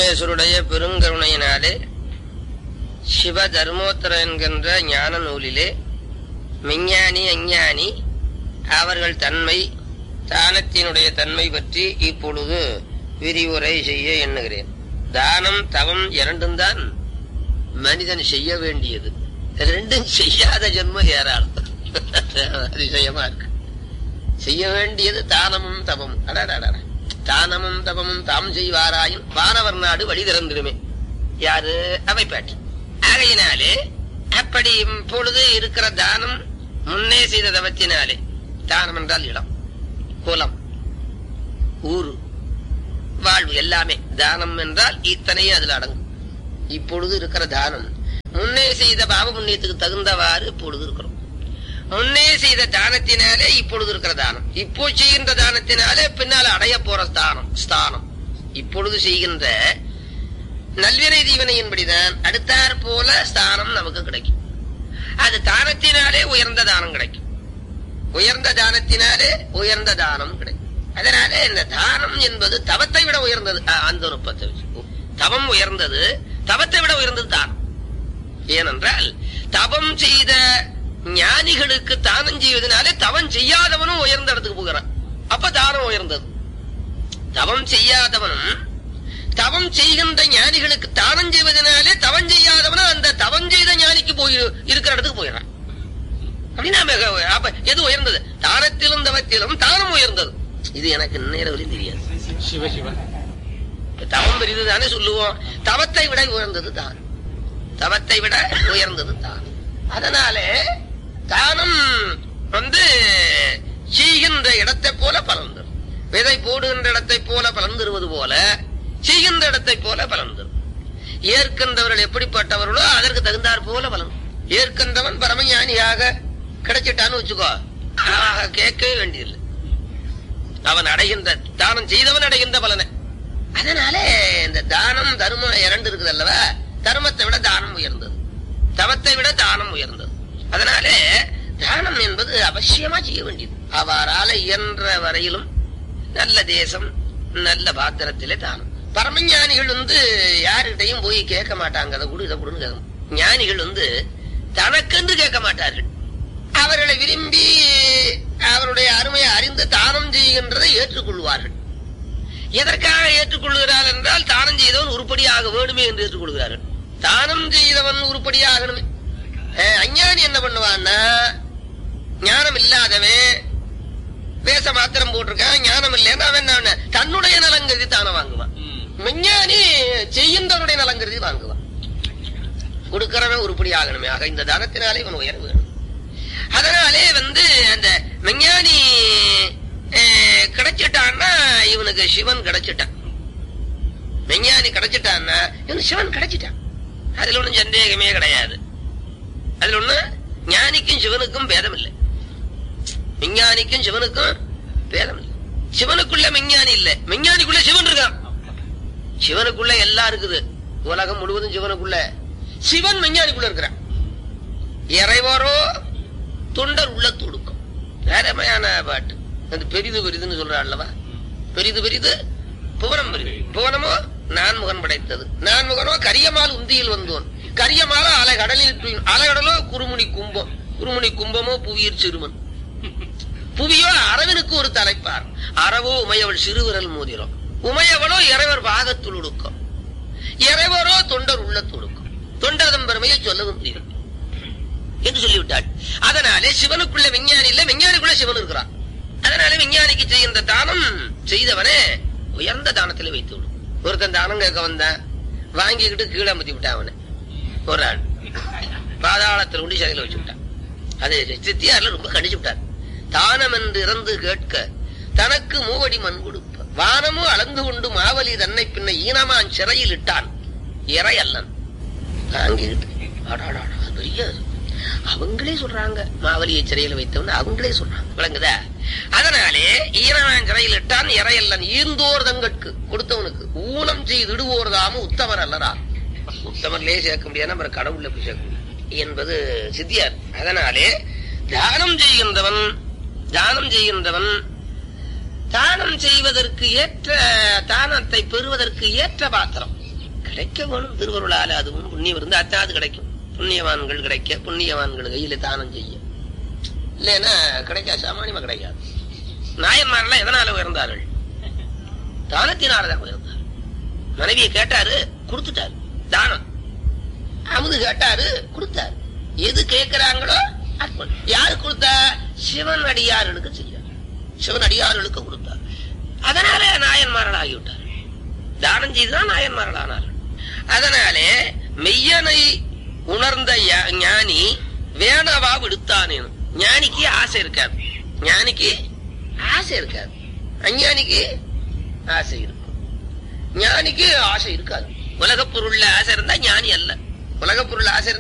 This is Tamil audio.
பரமேஸ்வருடைய பெருங்கருணையினாலே சிவ தர்மோத்தர என்கின்ற ஞான நூலிலே விஞ்ஞானி அஞ்ஞானி அவர்கள் தன்மை தானத்தினுடைய தன்மை பற்றி இப்பொழுது விரிவுரை செய்ய எண்ணுகிறேன் தானம் தவம் இரண்டும் தான் மனிதன் செய்ய வேண்டியது ரெண்டும் செய்யாத ஜென்மம் ஏராளம் அதிசயமா இருக்கு செய்ய வேண்டியது தானமும் தவமும் அடடடட தானமும் தவமும் தாம் செய்வாராயும் வானவர் நாடு வழி திறந்திருமே யாரு அவைப்பாட்டு ஆகையினாலே அப்படி இப்பொழுது இருக்கிற தானம் முன்னே செய்த தவத்தினாலே தானம் என்றால் இடம் குலம் ஊரு வாழ்வு எல்லாமே தானம் என்றால் இத்தனையும் அதுல அடங்கும் இப்பொழுது இருக்கிற தானம் முன்னே செய்த பாவ புண்ணியத்துக்கு தகுந்தவாறு இப்பொழுது இருக்கிறோம் முன்னே செய்த தானத்தினாலே இப்பொழுது இருக்கிற தானம் இப்போ செய்கின்ற தானத்தினாலே பின்னால் அடைய போற ஸ்தானம் ஸ்தானம் இப்பொழுது செய்கின்ற நல்வினை தீவனையின்படிதான் அடுத்தாற் போல ஸ்தானம் நமக்கு கிடைக்கும் அது தானத்தினாலே உயர்ந்த தானம் கிடைக்கும் உயர்ந்த தானத்தினாலே உயர்ந்த தானம் கிடைக்கும் அதனால இந்த தானம் என்பது தவத்தை விட உயர்ந்தது அ, அந்த நுட்பத்தை வச்சு. தவம் உயர்ந்தது தவத்தை விட உயர்ந்தது தானம் ஏனென்றால் தவம் செய்த ஞானிகளுக்கு தானம் செய்வதனாலே தவம் செய்யாதவனும் உயர்ந்த இடத்துக்கு போகிறான் அப்ப தானம் உயர்ந்தது தவம் செய்யாதவனும் தவம் செய்கின்ற ஞானிகளுக்கு தானம் செய்வதனாலே தவம் செய்யாதவனும் அந்த தவம் செய்த ஞானிக்கு போய் இருக்கிற இடத்துக்கு போயிடறான் அப்படின்னா மிக- அப்ப எது உயர்ந்தது தானத்திலும் தவத்திலும் தானம் உயர்ந்தது இது எனக்கு நேரவரையும் தெரியாது சிவ சிவ தவம் பெரிது தானே சொல்லுவோம் தவத்தை விட உயர்ந்தது தான் தவத்தை விட உயர்ந்தது தான் அதனாலே தானம் வந்து செய்கின்ற இடத்தை போல பலன் தரும் விதை போடுகின்ற இடத்தை போல பலன் தருவது போல செய்கின்ற இடத்தை போல பலன் தரும் ஏற்கின்றவர்கள் எப்படிப்பட்டவர்களோ அதற்கு தகுந்தாற் போல பலன் ஏற்கின்றவன் பரமஞானியாக கிடைச்சிட்டான்னு வச்சுக்கோ ஆக கேட்கவே வேண்டியதில்லை அவன் அடைகின்ற தானம் செய்தவன் அடைகின்ற பலனை அதனாலே இந்த தானம் தர்மம் இரண்டு இருக்குது அல்லவா தர்மத்தை விட தானம் உயர்ந்தது தவத்தை விட தானம் உயர்ந்தது அதனாலே தானம் என்பது அவசியமா செய்ய வேண்டியது அவரால இயன்ற வரையிலும் நல்ல தேசம் நல்ல பாத்திரத்திலே தானம் பரமஞானிகள் வந்து யாருகிட்டையும் போய் கேட்க மாட்டாங்க அதை கொடு இதை கொடுன்னு கேட்கும் ஞானிகள் வந்து தனக்கென்று கேட்க மாட்டார்கள் அவர்களை விரும்பி அவருடைய அருமையை அறிந்து தானம் செய்கின்றதை ஏற்றுக்கொள்வார்கள் எதற்காக ஏற்றுக்கொள்கிறார் என்றால் தானம் செய்தவன் உருப்படியாக வேணுமே என்று ஏற்றுக்கொள்கிறார்கள் தானம் செய்தவன் உருப்படியாகணுமே அஹ், அஞ்ஞானி என்ன பண்ணுவான்னா ஞானம் இல்லாதவன் வேஷ மாத்திரம் போட்டிருக்கான் ஞானம் இல்லைன்னா அவன் என்ன பண்ண- தன்னுடைய நலங்கருதி தானம் வாங்குவான் விஞ்ஞானி செய்கின்றவனுடைய நலங்கருதி வாங்குவான் கொடுக்கிறவன் உருப்படி ஆகணுமே ஆக இந்த தானத்தினாலே இவன் உயர வேணும் அதனாலே வந்து அந்த விஞ்ஞானி அஹ், கிடைச்சிட்டான்னா இவனுக்கு சிவன் கிடைச்சிட்டான் விஞ்ஞானி கிடைச்சிட்டான்னா இவனுக்கு சிவன் கிடைச்சிட்டான் அதுல ஒண்ணும் சந்தேகமே கிடையாது அதுல ஒண்ணு ஞானிக்கும் சிவனுக்கும் பேதம் இல்லை விஞ்ஞானிக்கும் சிவனுக்கும் பேதம் இல்லை சிவனுக்குள்ள விஞ்ஞானி இல்ல விஞ்ஞானிக்குள்ள சிவன் இருக்கான் சிவனுக்குள்ள எல்லாம் இருக்குது உலகம் முழுவதும் சிவனுக்குள்ள சிவன் விஞ்ஞானிக்குள்ள இருக்கிறான் இறைவரோ தொண்டர் உள்ள துடுக்கும் வேறமையான பாட்டு அந்த பெரிது பெரிதுன்னு சொல்ற அல்லவா பெரிது பெரிது புவனம் பெரிது புவனமோ நான்முகன் படைத்தது நான்முகனோ கரியமால் உந்தியில் வந்தோன் கரியமால அலை கடலில் துயின்- அலைகடலோ குறுமுனி கும்பம் குறுமுனி கும்பமோ புவியர் சிறுமன் புவியோ அரவனுக்கு ஒரு தலைப்பார் அறவோ உமையவள் சிறுவிரல் மோதிரம் உமையவளோ இறைவர் பாகத்துள் உடுக்கம் இறைவரோ தொண்டர் உள்ள துடுக்கம் தொண்டதம் பெருமையை சொல்லவும் முடியும் என்று சொல்லிவிட்டாள் அதனாலே சிவனுக்குள்ள விஞ்ஞானி இல்ல விஞ்ஞானிக்குள்ள சிவன் இருக்கிறான் அதனாலே விஞ்ஞானிக்கு செய்கின்ற தானம் செய்தவனே உயர்ந்த தானத்திலே வைத்து விடும் ஒருத்தன் தானம் கேட்க வந்தான் வாங்கிக்கிட்டு கீழே அமுத்தி விட்டான் அவனை ஒரு ஆள் பாதாளத்தில் உண்டி சிறையில் வச்சு விட்டான் அது சித்தியார்ல ரொம்ப கண்டிச்சு விட்டார் தானம் என்று இறந்து கேட்க தனக்கு மூவடி மண் கொடுப்ப வானமும் அளந்து கொண்டு மாவலி தன்னை பின்ன ஈனமான் சிறையில் இட்டான் இறை அல்லன் தாங்கிக்கிட்டு அடாடாடா, பெரிய அவங்களே சொல்றாங்க மாவலியை சிறையில் வைத்தவன் அவங்களே சொல்றாங்க விளங்குதா அதனாலே ஈரவன் சிறையில் இட்டான் இறையல்லன் ஈர்ந்தோர் தங்கட்கு கொடுத்தவனுக்கு ஊனம் செய்திடுவோர் தாம உத்தமர் அல்லரா உத்தமர்லயே சேர்க்க முடியாது நம்ம கடவுள்ல போய் சேர்க்க முடியும் என்பது சித்தியார் அதனாலே தானம் செய்கின்றவன் தானம் செய்கின்றவன் தானம் செய்வதற்கு ஏற்ற தானத்தை பெறுவதற்கு ஏற்ற பாத்திரம் கிடைக்க வேணும் திருவருளால அதுவும் புண்ணியம் இருந்தா அத்தான் அது கிடைக்கும் புண்ணியவான்கள் கிடைக்க புண்ணியவான்கள் கையில தானம் செய்ய இல்லைன்னா கிடைக்காது சாமானியமா கிடைக்காது நாயன்மாரெல்லாம் எதனால உயர்ந்தார்கள் தானத்தினாலதான் உயர்ந்தார் மனைவியை கேட்டாரு கொடுத்துட்டாரு தானம் அமுது கேட்டாரு கொடுத்தாரு எது கேட்கிறாங்களோ அர்ப்பணம். யாரு கொடுத்தா சிவன் அடியார்களுக்கு செய்யார் சிவன் அடியார்களுக்கு கொடுத்தார் அதனால நாயன்மார்கள் ஆகிவிட்டார் தானம் செய்துதான் நாயன்மார்கள் ஆனார் அதனாலே மெய்யனை உணர்ந்த யா- ஞானி வேணவா விடுத்தானேனும் ஞானிக்கு ஆசை இருக்காது ஞானிக்கு ஆசை இருக்காது அஞ்ஞானிக்கு ஆசை இருக்கும் ஞானிக்கு ஆசை இருக்காது உலகப் பொருள்ல ஆசை இருந்தா ஞானி அல்ல உலகப் பொருள் ஆசை இருந்தா